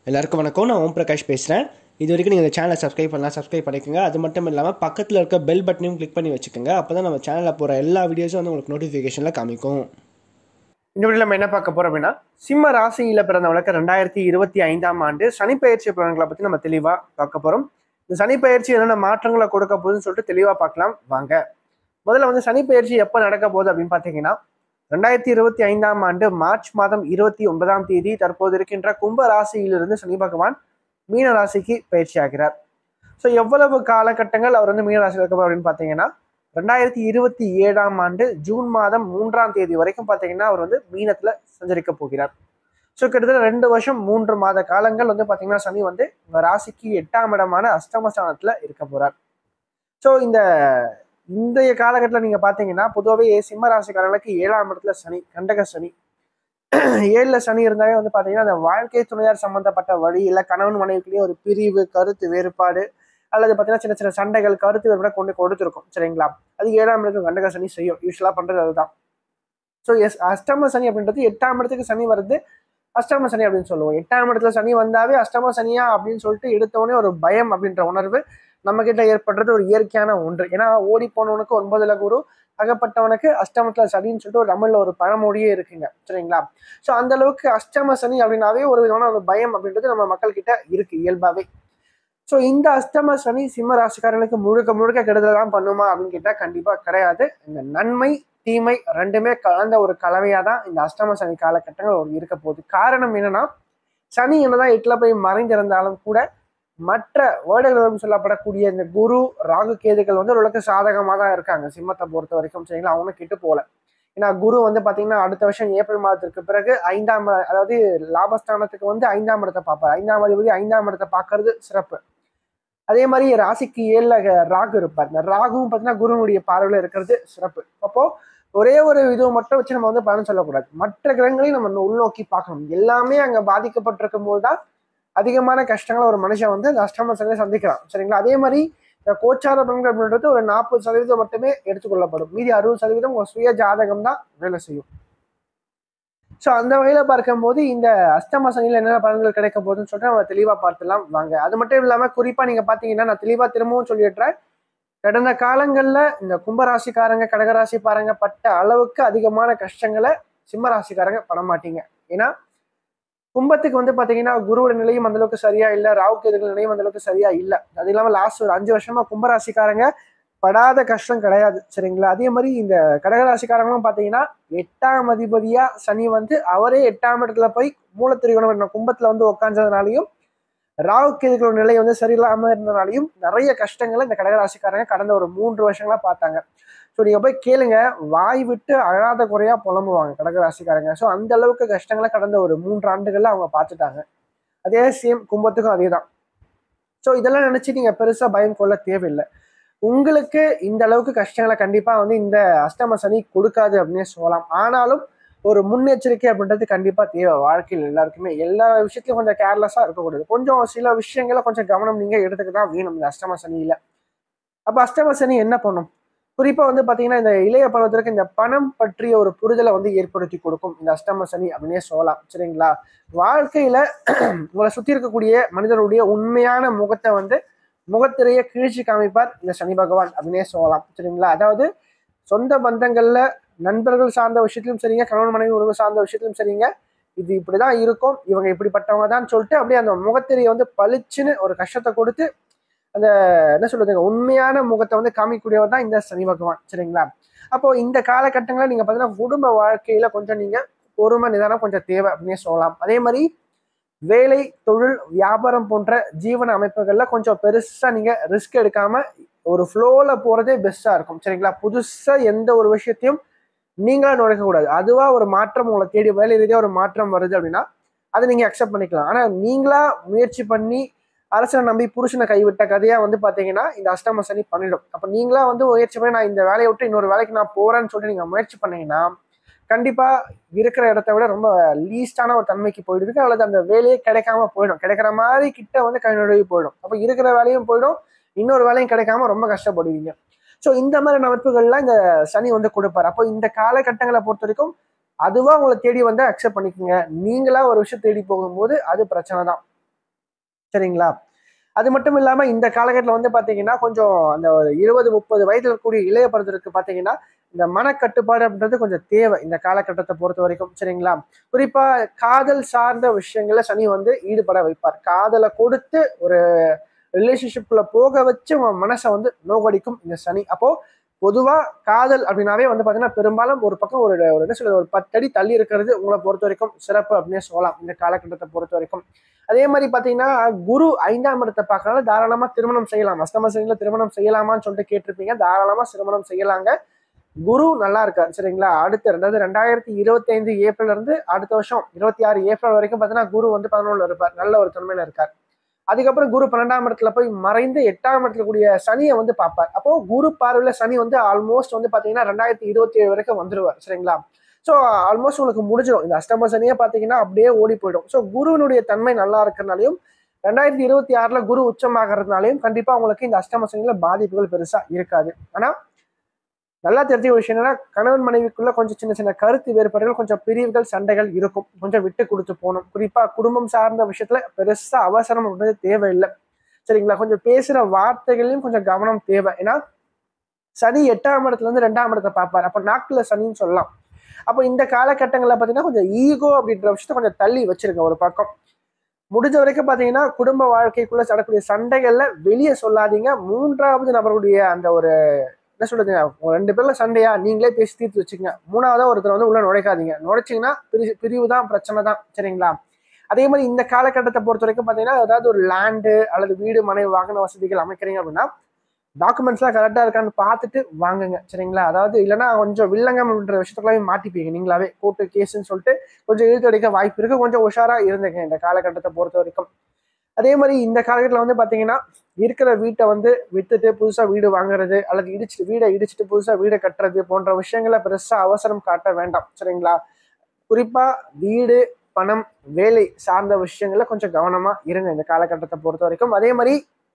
எல்லாருக்கும் வணக்கம் நான் ஓம் பிரகாஷ் பேசுகிறேன் இது வரைக்கும் நீங்கள் இந்த சேனலை சப்ஸ்கிரைப் பண்ணலாம் சப்ஸ்கிரைப் பண்ணிக்கோங்க அது மட்டும் இல்லாமல் பக்கத்தில் இருக்க பெல் பட்டனையும் கிளிக் பண்ணி வச்சுக்கோங்க அப்போ தான் நம்ம சேனலில் போகிற எல்லா வீடியோஸும் வந்து உங்களுக்கு நோட்டிஃபிகேஷனில் காமிக்கும் இந்த வீடியோ நம்ம என்ன பார்க்க போறோம் அப்படின்னா சிம்ம ராசியில பிறந்தவங்களுக்கு ரெண்டாயிரத்தி இருபத்தி ஐந்தாம் ஆண்டு சனி பயிற்சி பலன்களை பத்தி நம்ம தெளிவா பார்க்க போறோம் இந்த சனி பயிற்சி என்னென்ன மாற்றங்களை கொடுக்க போகுதுன்னு சொல்லிட்டு தெளிவா பார்க்கலாம் வாங்க முதல்ல வந்து சனி பயிற்சி எப்போ நடக்க போகுது அப்படின்னு பார்த்தீங்கன்னா ரெண்டாயிரத்தி இருபத்தி ஐந்தாம் ஆண்டு மார்ச் மாதம் இருபத்தி ஒன்பதாம் தேதி தற்போது இருக்கின்ற கும்ப ராசியிலிருந்து சனி பகவான் மீன ராசிக்கு பயிற்சி ஆகிறார் ஸோ எவ்வளவு காலகட்டங்கள் அவர் வந்து மீன ராசியில் இருக்க அப்படின்னு பார்த்தீங்கன்னா ரெண்டாயிரத்தி இருபத்தி ஏழாம் ஆண்டு ஜூன் மாதம் மூன்றாம் தேதி வரைக்கும் பார்த்தீங்கன்னா அவர் வந்து மீனத்துல சஞ்சரிக்க போகிறார் ஸோ கிட்டத்தட்ட ரெண்டு வருஷம் மூன்று மாத காலங்கள் வந்து பார்த்தீங்கன்னா சனி வந்து உங்க ராசிக்கு எட்டாம் இடமான அஷ்டமஸ்தானத்துல இருக்க போறார் ஸோ இந்த இன்றைய காலகட்டத்தில் நீங்க பார்த்தீங்கன்னா பொதுவாகவே சிம்ம ராசிக்காரர்களுக்கு ஏழாம் இடத்துல சனி கண்டக சனி ஏழுல சனி இருந்தாலே வந்து பார்த்தீங்கன்னா அந்த வாழ்க்கை துணையார் சம்பந்தப்பட்ட வழி இல்லை கணவன் மனைவிக்குள்ளேயே ஒரு பிரிவு கருத்து வேறுபாடு அல்லது பார்த்தீங்கன்னா சின்ன சின்ன சண்டைகள் கருத்து வேறுபாடு கொண்டு கொடுத்துருக்கும் சரிங்களா அது ஏழாம் இடத்துக்கு கண்டக சனி செய்யும் யூஸ்வலாக பண்றது அதுதான் ஸோ எஸ் அஷ்டம சனி அப்படின்றது எட்டாம் இடத்துக்கு சனி வருது அஷ்டம சனி அப்படின்னு சொல்லுவோம் எட்டாம் இடத்துல சனி வந்தாவே அஷ்டம சனியா அப்படின்னு சொல்லிட்டு எடுத்தவொடனே ஒரு பயம் அப்படின்ற உணர்வு நம்ம கிட்ட ஏற்படுறது ஒரு இயற்கையான ஒன்று ஏன்னா ஓடி போனவனுக்கு ஒன்பதுல குரு அகப்பட்டவனுக்கு அஷ்டமத்துல சனின்னு சொல்லிட்டு ஒரு தமிழ்ல ஒரு பழமொழியே இருக்குங்க சரிங்களா ஸோ அந்த அளவுக்கு அஷ்டம சனி அப்படின்னாவே ஒரு விதமான ஒரு பயம் அப்படின்றது நம்ம மக்கள் கிட்ட இருக்கு இயல்பாவே ஸோ இந்த அஷ்டம சனி சிம்ம ராசிக்காரர்களுக்கு முழுக்க முழுக்க கெடுதல் தான் பண்ணுமா அப்படின்னு கேட்டால் கண்டிப்பாக கிடையாது இந்த நன்மை தீமை ரெண்டுமே கலந்த ஒரு கலவையாக தான் இந்த அஷ்டம சனி காலகட்டங்கள் ஒரு இருக்க போகுது காரணம் என்னன்னா சனி என்னதான் எட்டில் போய் மறைந்திருந்தாலும் கூட மற்ற வேர்டுகளும் சொல்லப்படக்கூடிய இந்த குரு ராகு கேதுகள் வந்து ஓரளவுக்கு சாதகமாக தான் இருக்காங்க சிம்மத்தை பொறுத்த வரைக்கும் சரிங்களா அவங்க கிட்ட போல ஏன்னா குரு வந்து பார்த்தீங்கன்னா அடுத்த வருஷம் ஏப்ரல் மாதத்திற்கு பிறகு ஐந்தாம் அதாவது லாபஸ்தானத்துக்கு வந்து ஐந்தாம் இடத்தை பார்ப்பார் ஐந்தாம் அதிபதி ஐந்தாம் இடத்தை பார்க்கறது சிறப்பு அதே மாதிரி ராசிக்கு ஏழுல ராகு இருப்பார் இந்த ராகுவும் பார்த்தீங்கன்னா குருனுடைய பார்வையில் இருக்கிறது சிறப்பு அப்போ ஒரே ஒரு இதுவும் மட்டும் வச்சு நம்ம வந்து பலன் சொல்லக்கூடாது மற்ற கிரகங்களையும் நம்ம உள்நோக்கி பார்க்கணும் எல்லாமே அங்கே பாதிக்கப்பட்டிருக்கும் போது தான் அதிகமான கஷ்டங்களை ஒரு மனுஷன் வந்து அந்த அஷ்டம சனியை சந்திக்கிறான் சரிங்களா அதே மாதிரி இந்த கோச்சார பலன்கள் அப்படின்றது ஒரு நாற்பது சதவீதம் மட்டுமே எடுத்துக்கொள்ளப்படும் மீதி அறுபது சதவீதம் உங்க சுய ஜாதகம் தான் வேலை செய்யும் ஸோ அந்த வகையில பார்க்கும்போது இந்த அஷ்டம சனியில் என்னென்ன பலன்கள் கிடைக்க போகுதுன்னு சொல்லிட்டு நம்ம தெளிவாக பார்த்துலாம் வாங்க அது மட்டும் இல்லாமல் குறிப்பாக நீங்கள் பார்த்தீங்கன்னா நான் தெளிவாக திரும்பவும் சொல்லிடுறேன் கடந்த காலங்களில் இந்த கும்பராசிக்காரங்க கடகராசி பாருங்க பட்ட அளவுக்கு அதிகமான கஷ்டங்களை சிம்ம ராசிக்காரங்க பட மாட்டீங்க ஏன்னா கும்பத்துக்கு வந்து பார்த்தீங்கன்னா குருவோட நிலையும் அந்த அளவுக்கு சரியா இல்லை ராகு கேதுகள் நிலையும் அந்த அளவுக்கு சரியா இல்லை அது இல்லாமல் லாஸ்ட் ஒரு அஞ்சு வருஷமா கும்பராசிக்காரங்க படாத கஷ்டம் கிடையாது சரிங்களா அதே மாதிரி இந்த கடகராசிக்காரங்களும் பார்த்தீங்கன்னா எட்டாம் அதிபதியா சனி வந்து அவரே எட்டாம் இடத்துல போய் மூலத்திரிகோணம் என்ற கும்பத்துல வந்து உட்காந்ததுனாலையும் ராகு கேதுகளோட நிலை வந்து சரியில்லாம இருந்தனாலையும் நிறைய கஷ்டங்களை இந்த கடகராசிக்காரங்க கடந்த ஒரு மூன்று வருஷங்களா பார்த்தாங்க ஸோ நீங்க போய் கேளுங்க வாய் விட்டு அழாத குறையா புலம்புவாங்க கடகராசிக்காரங்க ஸோ அந்த அளவுக்கு கஷ்டங்களை கடந்த ஒரு மூன்று ஆண்டுகள்ல அவங்க பார்த்துட்டாங்க அதே சேம் கும்பத்துக்கும் அதே தான் ஸோ இதெல்லாம் நினைச்சு நீங்க பெருசா பயம் கொள்ள தேவையில்லை உங்களுக்கு இந்த அளவுக்கு கஷ்டங்களை கண்டிப்பா வந்து இந்த அஷ்டம சனி கொடுக்காது அப்படின்னே சொல்லலாம் ஆனாலும் ஒரு முன்னெச்சரிக்கை அப்படின்றது கண்டிப்பா தேவை வாழ்க்கையில் எல்லாருக்குமே எல்லா விஷயத்திலும் கொஞ்சம் கேர்லெஸ்ஸா இருக்கக்கூடாது கொஞ்சம் சில விஷயங்களை கொஞ்சம் கவனம் நீங்க எடுத்துக்க தான் வேணும் இந்த அஷ்டம சனியில அப்ப அஷ்டம சனி என்ன பண்ணும் குறிப்பா வந்து பாத்தீங்கன்னா இந்த இளைய பருவத்திற்கு இந்த பணம் பற்றிய ஒரு புரிதலை வந்து ஏற்படுத்தி கொடுக்கும் இந்த அஷ்டம சனி அப்படின்னே சொல்லலாம் சரிங்களா வாழ்க்கையில உங்களை சுத்தி இருக்கக்கூடிய மனிதனுடைய உண்மையான முகத்தை வந்து முகத்திரைய கீழ்ச்சி காமிப்பார் இந்த சனி பகவான் அப்படின்னே சொல்லலாம் சரிங்களா அதாவது சொந்த பந்தங்கள்ல நண்பர்கள் சார்ந்த விஷயத்திலும் சரிங்க கணவன் மனைவி உறவு சார்ந்த விஷயத்திலும் சரிங்க இது இப்படிதான் இருக்கும் இவங்க இப்படிப்பட்டவங்க தான் சொல்லிட்டு அப்படியே அந்த முகத்திரையை வந்து பளிச்சுன்னு ஒரு கஷ்டத்தை கொடுத்து அந்த என்ன சொல்றதுங்க உண்மையான முகத்தை வந்து காமிக்கக்கூடியவர் தான் இந்த சனி பகவான் சரிங்களா அப்போ இந்த காலகட்டங்களில் நீங்க பார்த்தீங்கன்னா குடும்ப வாழ்க்கையில கொஞ்சம் நீங்க பொறுமை நிதானம் கொஞ்சம் தேவை அப்படின்னே சொல்லலாம் அதே மாதிரி வேலை தொழில் வியாபாரம் போன்ற ஜீவன அமைப்புகள்ல கொஞ்சம் பெருசா நீங்க ரிஸ்க் எடுக்காம ஒரு ஃப்ளோல போறதே பெஸ்டா இருக்கும் சரிங்களா புதுசா எந்த ஒரு விஷயத்தையும் நீங்களா நுழைக்க கூடாது அதுவா ஒரு மாற்றம் உங்களை தேடி வேலை ரீதியா ஒரு மாற்றம் வருது அப்படின்னா அதை நீங்க அக்செப்ட் பண்ணிக்கலாம் ஆனா நீங்களா முயற்சி பண்ணி அரசனை நம்பி புருஷனை கைவிட்ட கதையா வந்து பாத்தீங்கன்னா இந்த அஷ்டம சனி பண்ணிடும் அப்ப நீங்களா வந்து முயற்சி பண்ணி நான் இந்த வேலையை விட்டு இன்னொரு வேலைக்கு நான் போறேன்னு சொல்லிட்டு நீங்க முயற்சி பண்ணீங்கன்னா கண்டிப்பா இருக்கிற இடத்த விட ரொம்ப லீஸ்டான ஒரு தன்மைக்கு போயிடுது அல்லது அந்த வேலையே கிடைக்காம போயிடும் கிடைக்கிற மாதிரி கிட்ட வந்து கை நழுவி போயிடும் அப்ப இருக்கிற வேலையும் போயிடும் இன்னொரு வேலையும் கிடைக்காம ரொம்ப கஷ்டப்படுவீங்க ஸோ இந்த மாதிரி அமைப்புகள்லாம் இந்த சனி வந்து கொடுப்பாரு அப்போ இந்த காலகட்டங்களை பொறுத்த வரைக்கும் அதுவா உங்களை தேடி வந்து அக்செப்ட் பண்ணிக்கோங்க நீங்களா ஒரு விஷயம் தேடி போகும்போது அது பிரச்சனை தான் சரிங்களா அது மட்டும் இல்லாம இந்த காலகட்டத்தில் வந்து பாத்தீங்கன்னா கொஞ்சம் அந்த ஒரு இருபது முப்பது வயதுல இருக்கக்கூடிய இளைய பருவத்திற்கு பாத்தீங்கன்னா இந்த மனக்கட்டுப்பாடு அப்படின்றது கொஞ்சம் தேவை இந்த காலகட்டத்தை பொறுத்த வரைக்கும் சரிங்களா குறிப்பா காதல் சார்ந்த விஷயங்கள்ல சனி வந்து ஈடுபட வைப்பார் காதலை கொடுத்து ஒரு ரிலேஷன்ஷிப்ல போக வச்சு உங்க மனசை வந்து நோகடிக்கும் இந்த சனி அப்போ பொதுவா காதல் அப்படின்னாவே வந்து பாத்தீங்கன்னா பெரும்பாலும் ஒரு பக்கம் ஒரு ஒரு என்ன சொல்றது ஒரு பத்தடி தள்ளி இருக்கிறது உங்களை பொறுத்த வரைக்கும் சிறப்பு அப்படின்னே சொல்லலாம் இந்த காலகட்டத்தை பொறுத்த வரைக்கும் அதே மாதிரி பாத்தீங்கன்னா குரு ஐந்தாம் இடத்தை பார்க்கறனால தாராளமா திருமணம் செய்யலாம் அஷ்டம சனியில திருமணம் செய்யலாமான்னு சொல்லிட்டு கேட்டிருப்பீங்க தாராளமா திருமணம் செய்யலாங்க குரு நல்லா இருக்கார் சரிங்களா அடுத்து ரெண்டாவது ரெண்டாயிரத்தி இருபத்தி ஐந்து ஏப்ரல் இருந்து அடுத்த வருஷம் இருபத்தி ஆறு ஏப்ரல் வரைக்கும் பார்த்தீங்கன்னா குரு வந்து பதினொன்றுல இருப்பார் நல்ல ஒரு தன்மையில இருக்கார் அதுக்கப்புறம் குரு பன்னெண்டாம் இடத்துல போய் மறைந்து எட்டாம் இடத்துல கூடிய சனியை வந்து பார்ப்பார் அப்போ குரு பார்வையில சனி வந்து ஆல்மோஸ்ட் வந்து பாத்தீங்கன்னா ரெண்டாயிரத்தி இருபத்தி ஏழு வரைக்கும் வந்துருவார் சரிங்களா ஸோ ஆல்மோஸ்ட் உங்களுக்கு முடிஞ்சிடும் இந்த அஷ்டம சனியை பார்த்தீங்கன்னா அப்படியே ஓடி போயிடும் ஸோ குருவினுடைய தன்மை நல்லா இருக்கிறனாலையும் ரெண்டாயிரத்தி இருபத்தி ஆறுல குரு உச்சமாகறதுனாலையும் கண்டிப்பா உங்களுக்கு இந்த அஷ்டம சனியில பாதிப்புகள் பெருசா இருக்காது ஆனா நல்லா தெரிஞ்ச விஷயம் என்னன்னா கணவன் மனைவிக்குள்ள கொஞ்சம் சின்ன சின்ன கருத்து வேறுபாடுகள் கொஞ்சம் பிரிவுகள் சண்டைகள் இருக்கும் கொஞ்சம் விட்டு கொடுத்து போகணும் குறிப்பா குடும்பம் சார்ந்த விஷயத்துல பெருசா அவசரம் அப்படின்றது தேவையில்லை சரிங்களா கொஞ்சம் பேசுற வார்த்தைகளையும் கொஞ்சம் கவனம் தேவை ஏன்னா சனி எட்டாம் இடத்துல இருந்து ரெண்டாம் இடத்தை பார்ப்பார் அப்ப நாக்குல சனின்னு சொல்லலாம் அப்போ இந்த காலகட்டங்களில் பார்த்தீங்கன்னா கொஞ்சம் ஈகோ அப்படின்ற விஷயத்த கொஞ்சம் தள்ளி வச்சிருங்க ஒரு பக்கம் முடிஞ்ச வரைக்கும் பார்த்தீங்கன்னா குடும்ப வாழ்க்கைக்குள்ள நடக்கக்கூடிய சண்டைகள்ல வெளியே சொல்லாதீங்க மூன்றாவது நபருடைய அந்த ஒரு என்ன சொல்றதுங்க உங்க ரெண்டு பேர்ல சண்டையா நீங்களே பேசி தீர்த்து வச்சுக்கங்க மூணாவதா ஒருத்தர் வந்து உள்ள நுழைக்காதீங்க நுழைச்சிங்கன்னா பிரி பிரிவு தான் பிரச்சனை தான் சரிங்களா அதே மாதிரி இந்த காலகட்டத்தை பொறுத்த வரைக்கும் பார்த்தீங்கன்னா ஏதாவது ஒரு லேண்டு அல்லது வீடு மனை வாகன வசதிகள் அமைக்கிறீங்க அப்படின்னா டாக்குமெண்ட்ஸ்லாம் கரெக்டாக இருக்கான்னு பார்த்துட்டு வாங்குங்க சரிங்களா அதாவது இல்லைன்னா கொஞ்சம் வில்லங்கம் அப்படின்ற விஷயத்துக்குள்ளாவே மாட்டிப்பீங்க நீங்களாவே கோர்ட்டு கேஸுன்னு சொல்லிட்டு கொஞ்சம் இழுத்து அடிக்க வாய்ப்பு இருக்கு கொஞ்சம் உஷாராக இருந்துங்க இந்த காலகட்டத்தை பொறுத்த வரைக்கும் அதே மாதிரி இந்த காலகட்டத்தில் வந்து பார்த்தீங்கன்னா இருக்கிற வீட்டை வந்து வித்துட்டு புதுசாக வீடு வாங்குறது அல்லது இடிச்சுட்டு வீடை இடிச்சுட்டு புதுசாக வீடு கட்டுறது போன்ற விஷயங்களை பெருசாக அவசரம் காட்ட வேண்டாம் சரிங்களா குறிப்பாக வீடு பணம் வேலை சார்ந்த விஷயங்கள்ல கொஞ்சம் கவனமா இருங்க இந்த காலகட்டத்தை பொறுத்த வரைக்கும் அதே மாதிரி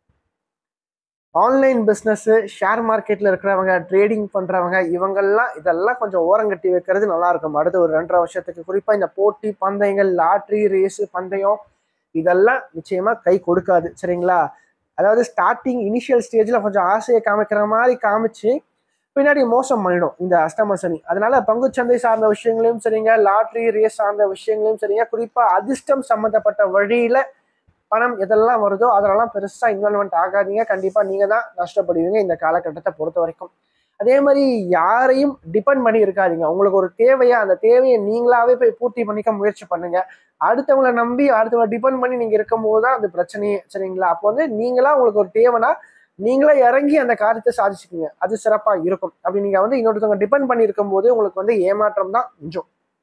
ஆன்லைன் பிஸ்னஸ் ஷேர் மார்க்கெட்ல இருக்கிறவங்க ட்ரேடிங் பண்றவங்க இவங்கெல்லாம் இதெல்லாம் கொஞ்சம் ஓரங்கட்டி வைக்கிறது நல்லா இருக்கும் அடுத்த ஒரு ரெண்டரை வருஷத்துக்கு குறிப்பா இந்த போட்டி பந்தயங்கள் லாட்ரி ரேஸ் பந்தயம் இதெல்லாம் நிச்சயமா கை கொடுக்காது சரிங்களா அதாவது ஸ்டார்டிங் இனிஷியல் ஸ்டேஜ்ல கொஞ்சம் ஆசையை காமிக்கிற மாதிரி காமிச்சு பின்னாடி மோசம் பண்ணிடும் இந்த அஷ்டம சனி அதனால பங்குச்சந்தை சார்ந்த விஷயங்களையும் சரிங்க லாட்ரி ரேஸ் சார்ந்த விஷயங்களையும் சரிங்க குறிப்பா அதிர்ஷ்டம் சம்பந்தப்பட்ட வழியில பணம் எதெல்லாம் வருதோ அதெல்லாம் பெருசா இன்வால்மெண்ட் ஆகாதீங்க கண்டிப்பா நீங்க தான் நஷ்டப்படுவீங்க இந்த காலகட்டத்தை பொறுத்த வரைக்கும் அதே மாதிரி யாரையும் டிபெண்ட் பண்ணி இருக்காதீங்க உங்களுக்கு ஒரு தேவையா அந்த தேவையை நீங்களாவே போய் பூர்த்தி பண்ணிக்க முயற்சி பண்ணுங்க அடுத்தவங்களை நம்பி அடுத்தவங்களை டிபெண்ட் பண்ணி நீங்க இருக்கும்போது தான் அது பிரச்சனையே சரிங்களா அப்போ வந்து நீங்களா உங்களுக்கு ஒரு தேவைன்னா நீங்களே இறங்கி அந்த காரியத்தை சாதிச்சுக்கீங்க அது சிறப்பா இருக்கும் அப்படி நீங்க வந்து இன்னொருத்தவங்க டிபெண்ட் பண்ணி இருக்கும்போது உங்களுக்கு வந்து ஏமாற்றம் தான் மிஞ்சும்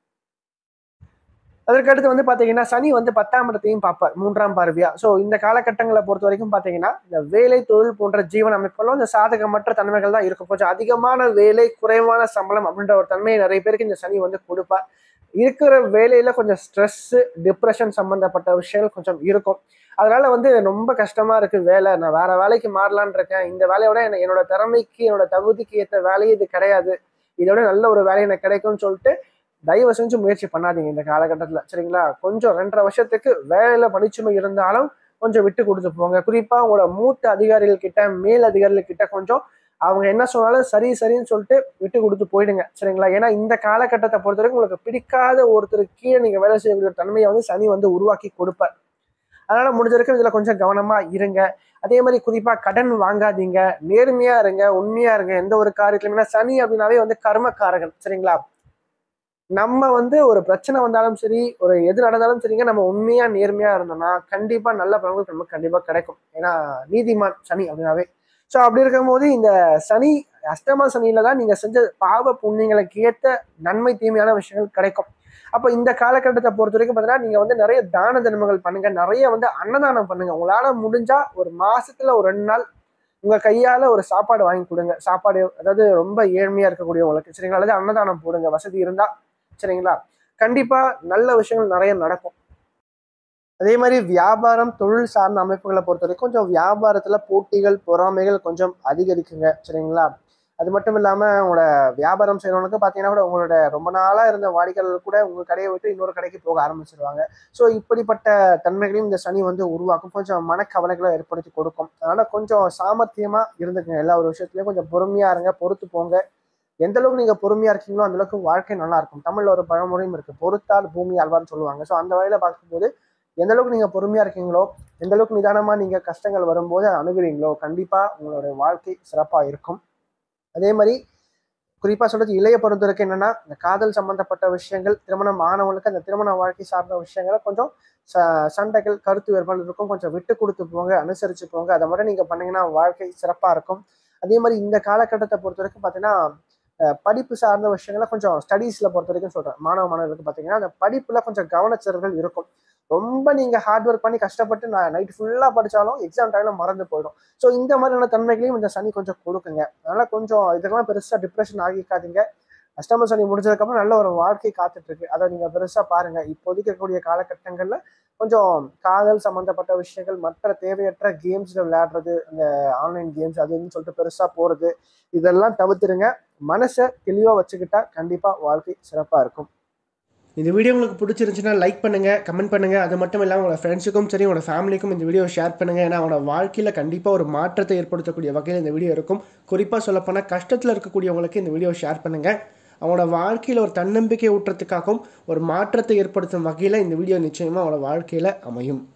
அதற்கடுத்து வந்து பாத்தீங்கன்னா சனி வந்து பத்தாம் இடத்தையும் பார்ப்பார் மூன்றாம் பார்வையா ஸோ இந்த காலகட்டங்களை பொறுத்த வரைக்கும் பாத்தீங்கன்னா இந்த வேலை தொழில் போன்ற ஜீவன் அமைப்புகளும் இந்த சாதகமற்ற தன்மைகள் தான் இருக்கும் கொஞ்சம் அதிகமான வேலை குறைவான சம்பளம் அப்படின்ற ஒரு தன்மையை நிறைய பேருக்கு இந்த சனி வந்து கொடுப்பார் இருக்கிற வேலையில கொஞ்சம் ஸ்ட்ரெஸ் டிப்ரெஷன் சம்பந்தப்பட்ட விஷயங்கள் கொஞ்சம் இருக்கும் அதனால வந்து ரொம்ப கஷ்டமா இருக்கு வேலை நான் வேற வேலைக்கு மாறலான் இருக்கேன் இந்த வேலையோட என்ன என்னோட திறமைக்கு என்னோட தகுதிக்கு ஏற்ற வேலையே இது கிடையாது இதோட நல்ல ஒரு வேலை எனக்கு கிடைக்கும்னு சொல்லிட்டு தயவு செஞ்சு முயற்சி பண்ணாதீங்க இந்த காலகட்டத்தில் சரிங்களா கொஞ்சம் ரெண்டரை வருஷத்துக்கு வேலையில பணிச்சுமை இருந்தாலும் கொஞ்சம் விட்டு கொடுத்து போங்க குறிப்பா உங்களோட மூத்த அதிகாரிகள் கிட்ட மேல் அதிகாரிகள் கிட்ட கொஞ்சம் அவங்க என்ன சொன்னாலும் சரி சரின்னு சொல்லிட்டு விட்டு கொடுத்து போயிடுங்க சரிங்களா ஏன்னா இந்த காலகட்டத்தை பொறுத்த வரைக்கும் உங்களுக்கு பிடிக்காத ஒருத்தருக்கு கீழே நீங்க வேலை செய்யக்கூடிய தன்மையை வந்து சனி வந்து உருவாக்கி கொடுப்பார் அதனால முடிஞ்ச வரைக்கும் இதுல கொஞ்சம் கவனமா இருங்க அதே மாதிரி குறிப்பா கடன் வாங்காதீங்க நேர்மையா இருங்க உண்மையா இருங்க எந்த ஒரு காரியத்திலுமே ஏன்னா சனி அப்படின்னாவே வந்து கர்மக்காரகன் சரிங்களா நம்ம வந்து ஒரு பிரச்சனை வந்தாலும் சரி ஒரு எது நடந்தாலும் சரிங்க நம்ம உண்மையா நேர்மையா இருந்தோம்னா கண்டிப்பா நல்ல பலன்கள் நமக்கு கண்டிப்பா கிடைக்கும் ஏன்னா நீதிமான் சனி அப்படின்னாவே ஸோ அப்படி இருக்கும்போது இந்த சனி அஷ்டம சனியில தான் நீங்க செஞ்ச பாவ புண்ணியங்களுக்கு ஏற்ற நன்மை தீமையான விஷயங்கள் கிடைக்கும் அப்போ இந்த காலகட்டத்தை பொறுத்த வரைக்கும் பார்த்தீங்கன்னா நீங்க வந்து நிறைய தான தர்மங்கள் பண்ணுங்க நிறைய வந்து அன்னதானம் பண்ணுங்க உங்களால முடிஞ்சா ஒரு மாசத்துல ஒரு ரெண்டு நாள் உங்க கையால ஒரு சாப்பாடு வாங்கி கொடுங்க சாப்பாடு அதாவது ரொம்ப ஏழ்மையா இருக்கக்கூடியவங்களுக்கு சரிங்களா அல்லது அன்னதானம் போடுங்க வசதி இருந்தா சரிங்களா கண்டிப்பா நல்ல விஷயங்கள் நிறைய நடக்கும் அதே மாதிரி வியாபாரம் தொழில் சார்ந்த அமைப்புகளை பொறுத்த வரைக்கும் கொஞ்சம் வியாபாரத்துல போட்டிகள் பொறாமைகள் கொஞ்சம் அதிகரிக்குங்க சரிங்களா அது மட்டும் இல்லாமல் உங்களோட வியாபாரம் செய்கிறவங்களுக்கு பார்த்தீங்கன்னா கூட உங்களோட ரொம்ப நாளாக இருந்த வாடிக்கையாளர்கள் கூட உங்கள் கடையை விட்டு இன்னொரு கடைக்கு போக ஆரம்பிச்சிருவாங்க ஸோ இப்படிப்பட்ட தன்மைகளையும் இந்த சனி வந்து உருவாக்கும் கொஞ்சம் மனக்கவலைகளை ஏற்படுத்தி கொடுக்கும் அதனால் கொஞ்சம் சாமர்த்தியமாக இருந்துக்குங்க எல்லா ஒரு விஷயத்துலையும் கொஞ்சம் பொறுமையாக இருங்க பொறுத்து போங்க எந்த அளவுக்கு நீங்கள் பொறுமையாக இருக்கீங்களோ அந்த அளவுக்கு வாழ்க்கை நல்லா இருக்கும் தமிழில் ஒரு பழமொழியும் இருக்குது பொறுத்தால் பூமி ஆழ்வார்னு சொல்லுவாங்க ஸோ அந்த வகையில் பார்க்கும்போது எந்த அளவுக்கு நீங்கள் பொறுமையாக இருக்கீங்களோ எந்த அளவுக்கு நிதானமாக நீங்கள் கஷ்டங்கள் வரும்போது அதை அணுகுறீங்களோ கண்டிப்பாக உங்களுடைய வாழ்க்கை சிறப்பாக இருக்கும் அதே மாதிரி குறிப்பாக சொல்றது இளைய பொறுத்தவரைக்கும் என்னன்னா இந்த காதல் சம்பந்தப்பட்ட விஷயங்கள் திருமணம் ஆனவங்களுக்கு அந்த திருமண வாழ்க்கை சார்ந்த விஷயங்களை கொஞ்சம் ச சண்டைகள் கருத்து வேறுபாடு இருக்கும் கொஞ்சம் விட்டு கொடுத்து போங்க அனுசரிச்சு போங்க அதை மட்டும் நீங்கள் பண்ணீங்கன்னா வாழ்க்கை சிறப்பாக இருக்கும் அதே மாதிரி இந்த காலகட்டத்தை பொறுத்த வரைக்கும் பார்த்தீங்கன்னா அஹ், படிப்பு சார்ந்த விஷயங்களை கொஞ்சம் ஸ்டடீஸில் பொறுத்த வரைக்கும் சொல்கிறேன் மாணவ மாணவர்களுக்கு பார்த்தீங்கன்னா அந்த படிப்பில் கொஞ்சம் கவனச்சிறர்கள் இருக்கும் ரொம்ப நீங்கள் ஹார்ட் ஒர்க் பண்ணி கஷ்டப்பட்டு நான் நைட் ஃபுல்லாக படித்தாலும் எக்ஸாம் டைமில் மறந்து போயிடும் ஸோ இந்த மாதிரியான தன்மைகளையும் இந்த சனி கொஞ்சம் கொடுக்குங்க அதனால் கொஞ்சம் இதுக்கெல்லாம் பெருசாக டிப்ரெஷன் ஆகிக்காதீங்க அஷ்டம சனி முடிஞ்சதுக்கப்புறம் நல்ல ஒரு வாழ்க்கை காத்துட்டு இருக்கு அதை நீங்கள் பெருசாக பாருங்க இப்போதைக்கு இருக்கக்கூடிய காலகட்டங்களில் கொஞ்சம் காதல் சம்மந்தப்பட்ட விஷயங்கள் மற்ற தேவையற்ற கேம்ஸில் விளையாடுறது இந்த ஆன்லைன் கேம்ஸ் அது இதுன்னு சொல்லிட்டு பெருசாக போகிறது இதெல்லாம் தவிர்த்துருங்க மனசை தெளிவாக வச்சுக்கிட்டா கண்டிப்பாக வாழ்க்கை சிறப்பாக இருக்கும் இந்த வீடியோ உங்களுக்கு பிடிச்சிருந்துச்சுன்னா லைக் பண்ணுங்க கமெண்ட் பண்ணுங்க அது மட்டும் இல்லாமல் உங்களோட ஃப்ரெண்ட்ஸுக்கும் சரி உங்களோட ஃபேமிலிக்கும் இந்த வீடியோ ஷேர் பண்ணுங்க ஏன்னா அவனோட வாழ்க்கையில் கண்டிப்பாக ஒரு மாற்றத்தை ஏற்படுத்தக்கூடிய வகையில் இந்த வீடியோ இருக்கும் குறிப்பாக சொல்லப்போனால் கஷ்டத்தில் இருக்கக்கூடியவங்களுக்கு இந்த வீடியோ ஷேர் பண்ணுங்க அவனோட வாழ்க்கையில் ஒரு தன்னம்பிக்கை ஊட்டுறதுக்காகவும் ஒரு மாற்றத்தை ஏற்படுத்தும் வகையில் இந்த வீடியோ நிச்சயமாக அவனோட வாழ்க்கையில் அமையும்